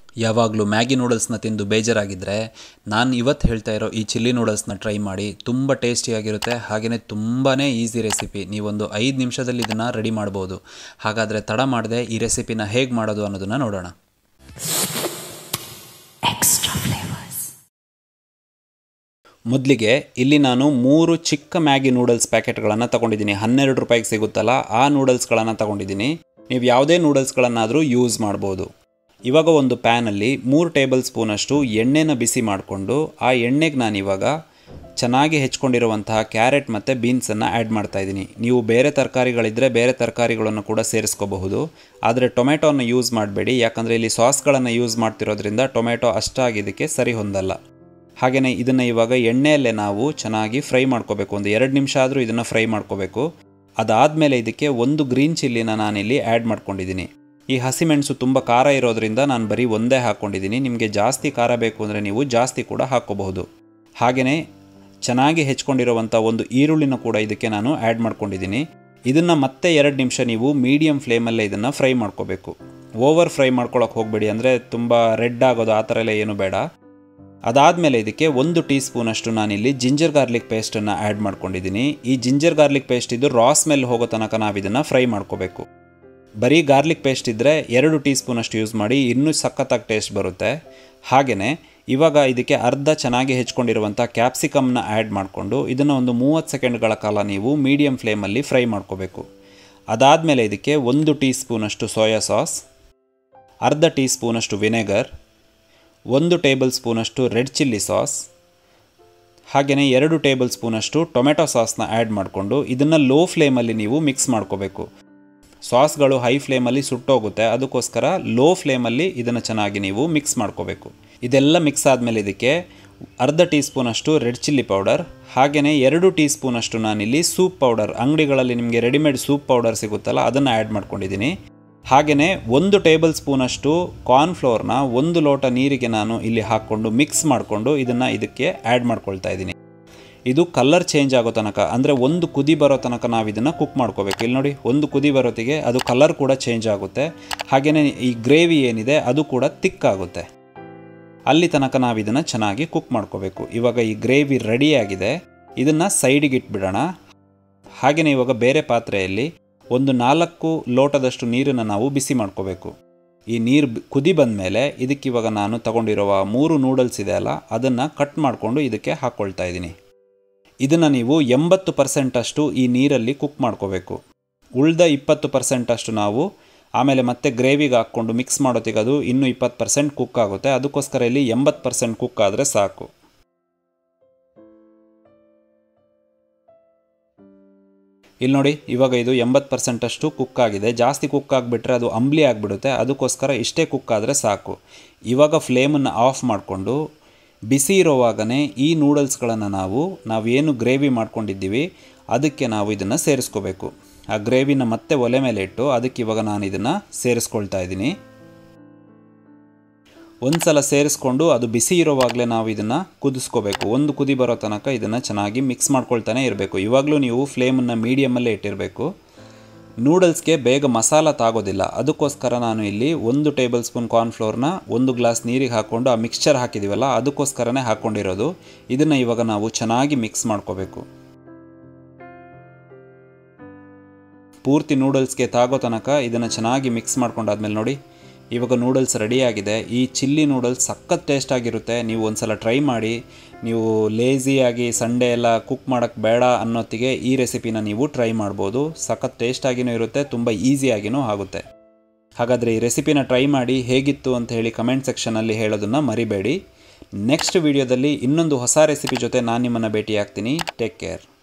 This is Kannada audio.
ಯಾವಾಗಲೂ ಮ್ಯಾಗಿ ನೂಡಲ್ಸ್ನ ತಿಂದು ಬೇಜಾರಾಗಿದ್ದರೆ ನಾನು ಇವತ್ತು ಹೇಳ್ತಾ ಇರೋ ಈ ಚಿಲ್ಲಿ ನೂಡಲ್ಸ್ನ ಟ್ರೈ ಮಾಡಿ ತುಂಬ ಟೇಸ್ಟಿಯಾಗಿರುತ್ತೆ ಹಾಗೆಯೇ ತುಂಬಾ ಈಸಿ ರೆಸಿಪಿ ನೀವೊಂದು ಐದು ನಿಮಿಷದಲ್ಲಿ ಇದನ್ನು ರೆಡಿ ಮಾಡ್ಬೋದು ಹಾಗಾದರೆ ತಡ ಮಾಡದೆ ಈ ರೆಸಿಪಿನ ಹೇಗೆ ಮಾಡೋದು ಅನ್ನೋದನ್ನು ನೋಡೋಣ extra flavors. ಮೊದಲಿಗೆ ಇಲ್ಲಿ ನಾನು ಮೂರು ಚಿಕ್ಕ ಮ್ಯಾಗಿ ನೂಡಲ್ಸ್ ಪ್ಯಾಕೆಟ್ಗಳನ್ನು ತಗೊಂಡಿದ್ದೀನಿ ಹನ್ನೆರಡು ರೂಪಾಯಿಗೆ ಸಿಗುತ್ತಲ್ಲ ಆ ನೂಡಲ್ಸ್ಗಳನ್ನು ತಗೊಂಡಿದ್ದೀನಿ ನೀವು ಯಾವುದೇ ನೂಡಲ್ಸ್ಗಳನ್ನಾದರೂ ಯೂಸ್ ಮಾಡ್ಬೋದು ಇವಾಗ ಒಂದು ಪ್ಯಾನಲ್ಲಿ ಮೂರು ಟೇಬಲ್ ಸ್ಪೂನಷ್ಟು ಎಣ್ಣೆನ ಬಿಸಿ ಮಾಡಿಕೊಂಡು ಆ ಎಣ್ಣೆಗೆ ನಾನು ಇವಾಗ ಚೆನ್ನಾಗಿ ಹೆಚ್ಕೊಂಡಿರುವಂತಹ ಕ್ಯಾರೆಟ್ ಮತ್ತು ಬೀನ್ಸನ್ನು ಆ್ಯಡ್ ಮಾಡ್ತಾ ಇದ್ದೀನಿ ನೀವು ಬೇರೆ ತರಕಾರಿಗಳಿದ್ದರೆ ಬೇರೆ ತರಕಾರಿಗಳನ್ನು ಕೂಡ ಸೇರಿಸ್ಕೋಬಹುದು ಆದರೆ ಟೊಮೆಟೊನ ಯೂಸ್ ಮಾಡಬೇಡಿ ಯಾಕಂದರೆ ಇಲ್ಲಿ ಸಾಸ್ಗಳನ್ನು ಯೂಸ್ ಮಾಡ್ತಿರೋದ್ರಿಂದ ಟೊಮೆಟೊ ಅಷ್ಟಾಗಿ ಇದಕ್ಕೆ ಸರಿ ಹೊಂದಲ್ಲ ಹಾಗೆಯೇ ಇದನ್ನು ಇವಾಗ ಎಣ್ಣೆಯಲ್ಲೇ ನಾವು ಚೆನ್ನಾಗಿ ಫ್ರೈ ಮಾಡ್ಕೋಬೇಕು ಒಂದು ಎರಡು ನಿಮಿಷ ಆದರೂ ಇದನ್ನು ಫ್ರೈ ಮಾಡ್ಕೋಬೇಕು ಅದಾದಮೇಲೆ ಇದಕ್ಕೆ ಒಂದು ಗ್ರೀನ್ ಚಿಲ್ಲಿನ ನಾನಿಲ್ಲಿ ಆ್ಯಡ್ ಮಾಡ್ಕೊಂಡಿದ್ದೀನಿ ಈ ಹಸಿಮೆಣಸು ತುಂಬ ಖಾರ ಇರೋದ್ರಿಂದ ನಾನು ಬರೀ ಒಂದೇ ಹಾಕ್ಕೊಂಡಿದ್ದೀನಿ ನಿಮಗೆ ಜಾಸ್ತಿ ಖಾರ ಬೇಕು ಅಂದರೆ ನೀವು ಜಾಸ್ತಿ ಕೂಡ ಹಾಕ್ಕೋಬಹುದು ಹಾಗೆಯೇ ಚೆನ್ನಾಗಿ ಹೆಚ್ಕೊಂಡಿರುವಂಥ ಒಂದು ಈರುಳ್ಳಿನ ಕೂಡ ಇದಕ್ಕೆ ನಾನು ಆ್ಯಡ್ ಮಾಡ್ಕೊಂಡಿದ್ದೀನಿ ಇದನ್ನು ಮತ್ತೆ ಎರಡು ನಿಮಿಷ ನೀವು ಮೀಡಿಯಮ್ ಫ್ಲೇಮಲ್ಲೇ ಇದನ್ನು ಫ್ರೈ ಮಾಡ್ಕೋಬೇಕು ಓವರ್ ಫ್ರೈ ಮಾಡ್ಕೊಳಕ್ಕೆ ಹೋಗಬೇಡಿ ಅಂದರೆ ತುಂಬ ರೆಡ್ ಆಗೋದು ಆ ಥರ ಎಲ್ಲ ಏನು ಬೇಡ ಅದಾದಮೇಲೆ ಇದಕ್ಕೆ ಒಂದು ಟೀ ಸ್ಪೂನಷ್ಟು ನಾನಿಲ್ಲಿ ಜಿಂಜರ್ ಗಾರ್ಲಿಕ್ ಪೇಸ್ಟನ್ನು ಆ್ಯಡ್ ಮಾಡ್ಕೊಂಡಿದ್ದೀನಿ ಈ ಜಿಂಜರ್ ಗಾರ್ಲಿಕ್ ಪೇಸ್ಟ್ ಇದು ರಾ ಸ್ಮೆಲ್ ಹೋಗೋ ತನಕ ನಾವು ಇದನ್ನು ಫ್ರೈ ಮಾಡ್ಕೋಬೇಕು ಬರೀ ಗಾರ್ಲಿಕ್ ಪೇಸ್ಟ್ ಇದ್ದರೆ ಎರಡು ಟೀ ಸ್ಪೂನಷ್ಟು ಯೂಸ್ ಮಾಡಿ ಇನ್ನೂ ಸಖತ್ತಾಗಿ ಟೇಸ್ಟ್ ಬರುತ್ತೆ ಹಾಗೆಯೇ ಇವಾಗ ಇದಕ್ಕೆ ಅರ್ಧ ಚೆನ್ನಾಗಿ ಹೆಚ್ಕೊಂಡಿರುವಂಥ ಕ್ಯಾಪ್ಸಿಕಮ್ನ ಆ್ಯಡ್ ಮಾಡಿಕೊಂಡು ಇದನ್ನು ಒಂದು ಮೂವತ್ತು ಸೆಕೆಂಡ್ಗಳ ಕಾಲ ನೀವು ಮೀಡಿಯಮ್ ಫ್ಲೇಮಲ್ಲಿ ಫ್ರೈ ಮಾಡ್ಕೋಬೇಕು ಅದಾದಮೇಲೆ ಇದಕ್ಕೆ ಒಂದು ಟೀ ಸ್ಪೂನಷ್ಟು ಸೋಯಾ ಸಾಸ್ ಅರ್ಧ ಟೀ ಸ್ಪೂನಷ್ಟು ವಿನೆಗರ್ ಒಂದು ಟೇಬಲ್ ಸ್ಪೂನಷ್ಟು ರೆಡ್ ಚಿಲ್ಲಿ ಸಾಸ್ ಹಾಗೆಯೇ ಎರಡು ಟೇಬಲ್ ಸ್ಪೂನಷ್ಟು ಟೊಮೆಟೊ ಸಾಸ್ನ ಆ್ಯಡ್ ಮಾಡಿಕೊಂಡು ಇದನ್ನು ಲೋ ಫ್ಲೇಮಲ್ಲಿ ನೀವು ಮಿಕ್ಸ್ ಮಾಡ್ಕೋಬೇಕು ಸಾಸ್ಗಳು ಹೈ ಫ್ಲೇಮಲ್ಲಿ ಸುಟ್ಟೋಗುತ್ತೆ ಅದಕ್ಕೋಸ್ಕರ ಲೋ ಫ್ಲೇಮಲ್ಲಿ ಇದನ್ನು ಚೆನ್ನಾಗಿ ನೀವು ಮಿಕ್ಸ್ ಮಾಡ್ಕೋಬೇಕು ಇದೆಲ್ಲ ಮಿಕ್ಸ್ ಆದಮೇಲೆ ಇದಕ್ಕೆ ಅರ್ಧ ಟೀ ಸ್ಪೂನಷ್ಟು ರೆಡ್ ಚಿಲ್ಲಿ ಪೌಡರ್ ಹಾಗೆಯೇ ಎರಡು ಟೀ ಸ್ಪೂನಷ್ಟು ನಾನಿಲ್ಲಿ ಸೂಪ್ ಪೌಡರ್ ಅಂಗಡಿಗಳಲ್ಲಿ ನಿಮಗೆ ರೆಡಿಮೇಡ್ ಸೂಪ್ ಪೌಡರ್ ಸಿಗುತ್ತಲ್ಲ ಅದನ್ನು ಆ್ಯಡ್ ಮಾಡ್ಕೊಂಡಿದ್ದೀನಿ ಹಾಗೆಯೇ ಒಂದು ಟೇಬಲ್ ಸ್ಪೂನಷ್ಟು ಕಾರ್ನ್ಫ್ಲೋರ್ನ ಒಂದು ಲೋಟ ನೀರಿಗೆ ನಾನು ಇಲ್ಲಿ ಹಾಕ್ಕೊಂಡು ಮಿಕ್ಸ್ ಮಾಡಿಕೊಂಡು ಇದನ್ನು ಇದಕ್ಕೆ ಆ್ಯಡ್ ಮಾಡ್ಕೊಳ್ತಾ ಇದ್ದೀನಿ ಇದು ಕಲರ್ ಚೇಂಜ್ ಆಗೋ ತನಕ ಅಂದರೆ ಒಂದು ಕುದಿ ಬರೋ ತನಕ ನಾವು ಇದನ್ನು ಕುಕ್ ಮಾಡ್ಕೋಬೇಕು ಇಲ್ಲಿ ನೋಡಿ ಒಂದು ಕುದಿ ಬರೋತ್ತಿಗೆ ಅದು ಕಲರ್ ಕೂಡ ಚೇಂಜ್ ಆಗುತ್ತೆ ಹಾಗೆಯೇ ಈ ಗ್ರೇವಿ ಏನಿದೆ ಅದು ಕೂಡ ತಿಕ್ಕಾಗುತ್ತೆ ಅಲ್ಲಿ ತನಕ ನಾವು ಇದನ್ನು ಚೆನ್ನಾಗಿ ಕುಕ್ ಮಾಡ್ಕೋಬೇಕು ಇವಾಗ ಈ ಗ್ರೇವಿ ರೆಡಿಯಾಗಿದೆ ಇದನ್ನು ಸೈಡಿಗೆ ಇಟ್ಬಿಡೋಣ ಹಾಗೆಯೇ ಇವಾಗ ಬೇರೆ ಪಾತ್ರೆಯಲ್ಲಿ ಒಂದು ನಾಲ್ಕು ಲೋಟದಷ್ಟು ನೀರನ್ನು ನಾವು ಬಿಸಿ ಮಾಡ್ಕೋಬೇಕು ಈ ನೀರು ಕುದಿ ಬಂದ ಮೇಲೆ ಇದಕ್ಕೆ ಇವಾಗ ನಾನು ತಗೊಂಡಿರುವ ಮೂರು ನೂಡಲ್ಸ್ ಇದೆ ಅಲ್ಲ ಅದನ್ನು ಕಟ್ ಮಾಡಿಕೊಂಡು ಇದಕ್ಕೆ ಹಾಕ್ಕೊಳ್ತಾ ಇದ್ದೀನಿ ಇದನ್ನು ನೀವು ಎಂಬತ್ತು ಪರ್ಸೆಂಟಷ್ಟು ಈ ನೀರಲ್ಲಿ ಕುಕ್ ಮಾಡ್ಕೋಬೇಕು ಉಳ್ದ ಇಪ್ಪತ್ತು ಪರ್ಸೆಂಟಷ್ಟು ನಾವು ಆಮೇಲೆ ಮತ್ತೆ ಗ್ರೇವಿಗೆ ಹಾಕ್ಕೊಂಡು ಮಿಕ್ಸ್ ಮಾಡೋತ್ತಿಗೆ ಅದು ಇನ್ನೂ ಇಪ್ಪತ್ತು ಪರ್ಸೆಂಟ್ ಕುಕ್ ಆಗುತ್ತೆ ಅದಕ್ಕೋಸ್ಕರ ಇಲ್ಲಿ ಎಂಬತ್ತು ಪರ್ಸೆಂಟ್ ಕುಕ್ ಆದರೆ ಸಾಕು ಇಲ್ಲಿ ನೋಡಿ ಇವಾಗ ಇದು ಎಂಬತ್ತು ಪರ್ಸೆಂಟಷ್ಟು ಕುಕ್ ಆಗಿದೆ ಜಾಸ್ತಿ ಕುಕ್ ಆಗಿಬಿಟ್ರೆ ಅದು ಅಂಬ್ಲಿ ಆಗಿಬಿಡುತ್ತೆ ಅದಕ್ಕೋಸ್ಕರ ಇಷ್ಟೇ ಕುಕ್ ಆದರೆ ಸಾಕು ಇವಾಗ ಫ್ಲೇಮನ್ನು ಆಫ್ ಮಾಡಿಕೊಂಡು ಬಿಸಿ ಇರೋವಾಗನೇ ಈ ನೂಡಲ್ಸ್ಗಳನ್ನು ನಾವು ನಾವೇನು ಗ್ರೇವಿ ಮಾಡ್ಕೊಂಡಿದ್ದೀವಿ ಅದಕ್ಕೆ ನಾವು ಇದನ್ನು ಸೇರಿಸ್ಕೋಬೇಕು ಆ ಗ್ರೇವಿನ ಮತ್ತೆ ಒಲೆ ಮೇಲೆ ಇಟ್ಟು ಅದಕ್ಕೆ ಇವಾಗ ನಾನು ಇದನ್ನು ಸೇರಿಸ್ಕೊಳ್ತಾ ಇದ್ದೀನಿ ಒಂದು ಸಲ ಸೇರಿಸ್ಕೊಂಡು ಅದು ಬಿಸಿ ಇರೋವಾಗಲೇ ನಾವು ಇದನ್ನು ಕುದಿಸ್ಕೋಬೇಕು ಒಂದು ಕುದಿ ಬರೋ ತನಕ ಇದನ್ನು ಚೆನ್ನಾಗಿ ಮಿಕ್ಸ್ ಮಾಡ್ಕೊಳ್ತಾನೆ ಇರಬೇಕು ಇವಾಗಲೂ ನೀವು ಫ್ಲೇಮನ್ನು ಮೀಡಿಯಮಲ್ಲೇ ಇಟ್ಟಿರಬೇಕು ನೂಡಲ್ಸ್ಗೆ ಬೇಗ ಮಸಾಲ ತಾಗೋದಿಲ್ಲ ಅದಕ್ಕೋಸ್ಕರ ನಾನು ಇಲ್ಲಿ ಒಂದು ಟೇಬಲ್ ಸ್ಪೂನ್ ಕಾರ್ನ್ಫ್ಲೋರ್ನ ಒಂದು ಗ್ಲಾಸ್ ನೀರಿಗೆ ಹಾಕ್ಕೊಂಡು ಆ ಮಿಕ್ಸ್ಚರ್ ಹಾಕಿದ್ದೀವಲ್ಲ ಅದಕ್ಕೋಸ್ಕರನೇ ಹಾಕ್ಕೊಂಡಿರೋದು ಇದನ್ನು ಇವಾಗ ನಾವು ಚೆನ್ನಾಗಿ ಮಿಕ್ಸ್ ಮಾಡ್ಕೋಬೇಕು ಪೂರ್ತಿ ನೂಡಲ್ಸ್ಗೆ ತಾಗೋ ತನಕ ಇದನ್ನು ಚೆನ್ನಾಗಿ ಮಿಕ್ಸ್ ಮಾಡ್ಕೊಂಡಾದ್ಮೇಲೆ ನೋಡಿ ಇವಾಗ ನೂಡಲ್ಸ್ ರೆಡಿಯಾಗಿದೆ ಈ ಚಿಲ್ಲಿ ನೂಡಲ್ಸ್ ಸಖತ್ ಟೇಸ್ಟ್ ಆಗಿರುತ್ತೆ ನೀವು ಒಂದ್ಸಲ ಟ್ರೈ ಮಾಡಿ ನೀವು ಲೇಸಿಯಾಗಿ ಸಂಡೇ ಎಲ್ಲ ಕುಕ್ ಮಾಡೋಕ್ಕೆ ಬೇಡ ಅನ್ನೋತ್ತಿಗೆ ಈ ರೆಸಿಪಿನ ನೀವು ಟ್ರೈ ಮಾಡ್ಬೋದು ಸಖತ್ ಟೇಸ್ಟಾಗಿನೂ ಇರುತ್ತೆ ತುಂಬ ಈಸಿಯಾಗಿನೂ ಆಗುತ್ತೆ ಹಾಗಾದರೆ ಈ ರೆಸಿಪಿನ ಟ್ರೈ ಮಾಡಿ ಹೇಗಿತ್ತು ಅಂತ ಹೇಳಿ ಕಮೆಂಟ್ ಸೆಕ್ಷನಲ್ಲಿ ಹೇಳೋದನ್ನು ಮರಿಬೇಡಿ ನೆಕ್ಸ್ಟ್ ವಿಡಿಯೋದಲ್ಲಿ ಇನ್ನೊಂದು ಹೊಸ ರೆಸಿಪಿ ಜೊತೆ ನಾನು ನಿಮ್ಮನ್ನು ಭೇಟಿ ಆಗ್ತೀನಿ ಟೇಕ್ ಕೇರ್